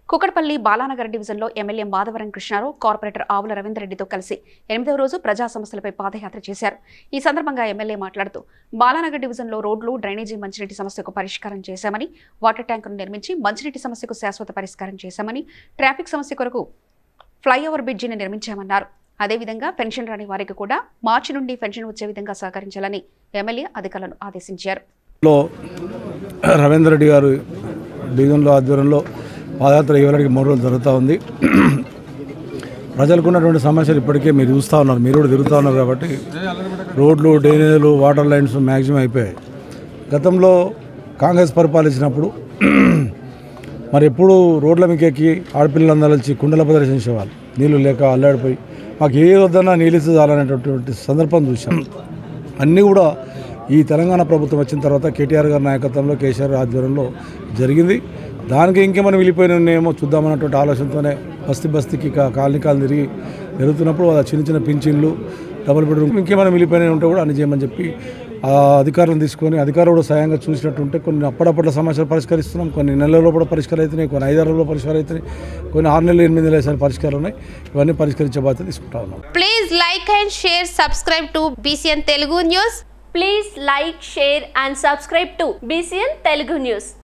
కుకట్పల్లి బాలానగర్ డివిజన్లో MLA Madhavaram Krishnarao corporator ఆవుల రవీంద్రరెడ్డితో కలిసి ఎనిమిదవ రోజు ప్రజా సమస్యలపై పాదయాత్ర చేశారు ఈ సందర్భంగా ఎమ్మెల్యే మాట్లాడుతూ బాలానగర్ డివిజన్లో రోడ్లు డ్రైనేజీ మంచినీటి సమస్యకు పరిష్కారం చేశామని వాటర్ ట్యాంకును నిర్మించి మంచినీటి సమస్యకు శాశ్వత పరిష్కారం చేశామని ట్రాఫిక్ సమస్య కొరకు ఫ్లైఓవర్ బ్రిడ్జిని నిర్మించామన్నారు అదేవిధంగా పెన్షన్ రాని వారికి కూడా మార్చి నుండి పెన్షన్ వచ్చే విధంగా సహకరించాలని ఎమ్మెల్యే అధికారులను ఆదేశించారు లో రవీంద్ర రెడ్డి గారు డివిజన్లో ఆధ్వర్యంలో పాదయాత్ర ఇవ్వడానికి మూడు రోజులు జరుగుతూ ఉంది ప్రజలకు ఉన్నటువంటి సమస్యలు ఇప్పటికే మీరు చూస్తూ ఉన్నారు మీరు కూడా తిరుగుతూ ఉన్నారు కాబట్టి రోడ్లు డ్రైనేజీలు వాటర్ లైన్స్ మ్యాక్సిమం అయిపోయాయి గతంలో కాంగ్రెస్ పరిపాలించినప్పుడు మరి ఎప్పుడు రోడ్ల మీకు ఎక్కి ఆడపిల్లలందరూ వచ్చి కుండల ప్రదర్శించేవాళ్ళు నీళ్లు లేక అల్లాడిపోయి మాకు ఏ వద్దన్నా నీళ్ళు ఇస్తే చాలనేటటువంటి సందర్భం చూసాం అన్నీ కూడా ఈ తెలంగాణ ప్రభుత్వం వచ్చిన తర్వాత కేటీఆర్ గారి నాయకత్వంలో కేసీఆర్ ఆధ్వర్యంలో జరిగింది దానికి ఇంకేమైనా వెళ్ళిపోయినేమో చూద్దామన్నటువంటి ఆలోచనతోనే బస్తీ బస్తీకి కా- కాలనీ కాలనీ తిరిగి జరుగుతున్నప్పుడు ఆ చిన్న చిన్న పింఛన్లు డబుల్ బెడ్రూమ్ ఇంకేమైనా వెళ్ళిపోయినాయి ఉంటే కూడా అన్ని చేయమని చెప్పి ఆ అధికారులను తీసుకొని అధికారులు కూడా స్వయంగా చూసినట్టుంటే కొన్ని అప్పటికప్పుడు సమస్యలు పరిష్కరిస్తున్నాం కొన్ని నెలల్లో కూడా పరిష్కారం అవుతున్నాయి కొన్ని ఐదారులో పరిష్కారం అవుతున్నాయి కొన్ని ఆరు నెలలు ఎనిమిది నెలల సార్లు పరిష్కారాలు ఉన్నాయి ఇవన్నీ పరిష్కరించే బాధ్యత తీసుకుంటా ఉన్నాం Please like and share, subscribe to BCN Telugu News. Please like, share and subscribe to BCN Telugu News.